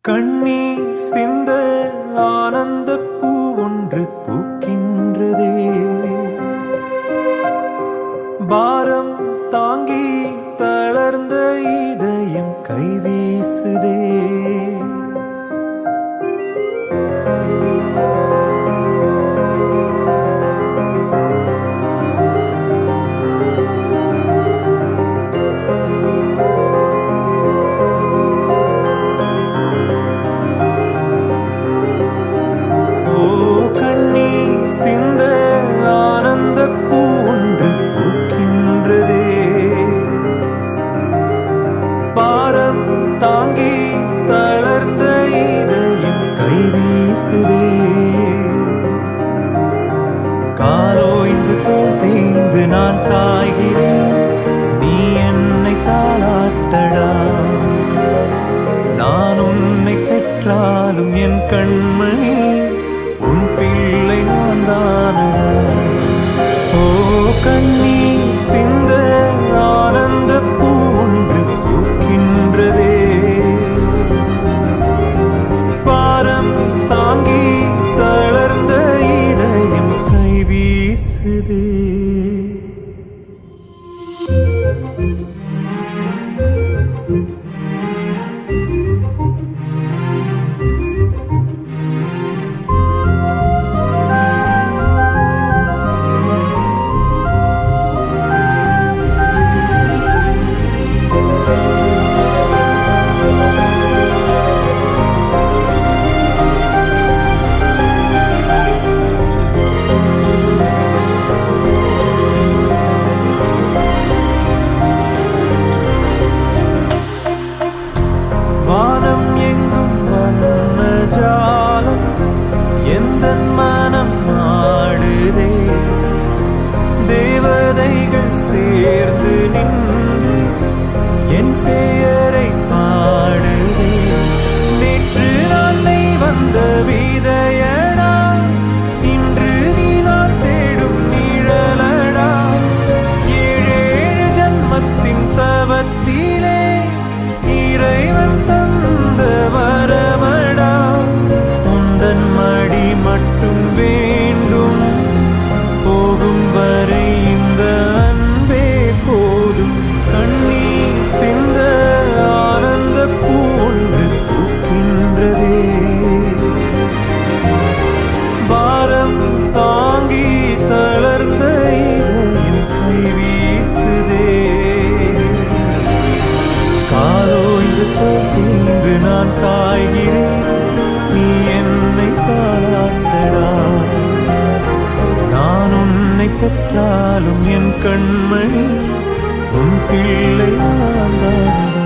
கண்ணீர் சிந்த ஆனந்த பூ ஒன்று பூக்கின்றதே பாரம் தாங்கி தளர்ந்த இதயம் கைவீசுதே ஓ கண்ணீர் சிந்த ஆனந்த பூ ஒன்று பூக்கின்றதே பாரம் தாங்கி தளர்ந்த இதயம் கைவீசுதே காலோய்ந்து தோல் தேய்ந்து நான் சாய்கிறேன் நீ என்னை தாளாட்டடா நான் உன்னை பெற்றாலும் என் கண்மணி உன் பிள்ளை நான் தானடா ஓ கண்ணீர் சிந்த ஆனந்த பூ ஒன்று பூக்கின்றதே பாரம் தாங்கி தளர்ந்த இதயம் கைவீசுதே வானம் எங்கும் வண்ண ஜாலம் எந்த மனம் ஆடுதே தேவதைகள் சேர்ந்து நின்று என் பெயரை பாடுதே நேற்று நாளை வந்த விதையடா இன்று நீ நான் தேடும் நிழலடா ஏழேழு ஜன்மத்தின் தவத்திலே இறைவன் தந்த வரமடா உந்தன் மடி மட்டும் வேண்டும் போகும் வரை இந்த அன்பே போதும் கண்ணீர் சிந்த ஆனந்த பூ ஒன்று பூக்கின்றதே பாரம் தாங்கி தளர்ந்த இதயம் கைவீசுதே காலோய்ந்து தோல் தீந்து நான் சாய்கிறேன் நீ என்னை தாளாட்டடா நான் உன்னை பெற்றாலும் என் கண்மணி உன் பிள்ளை நான் தானடா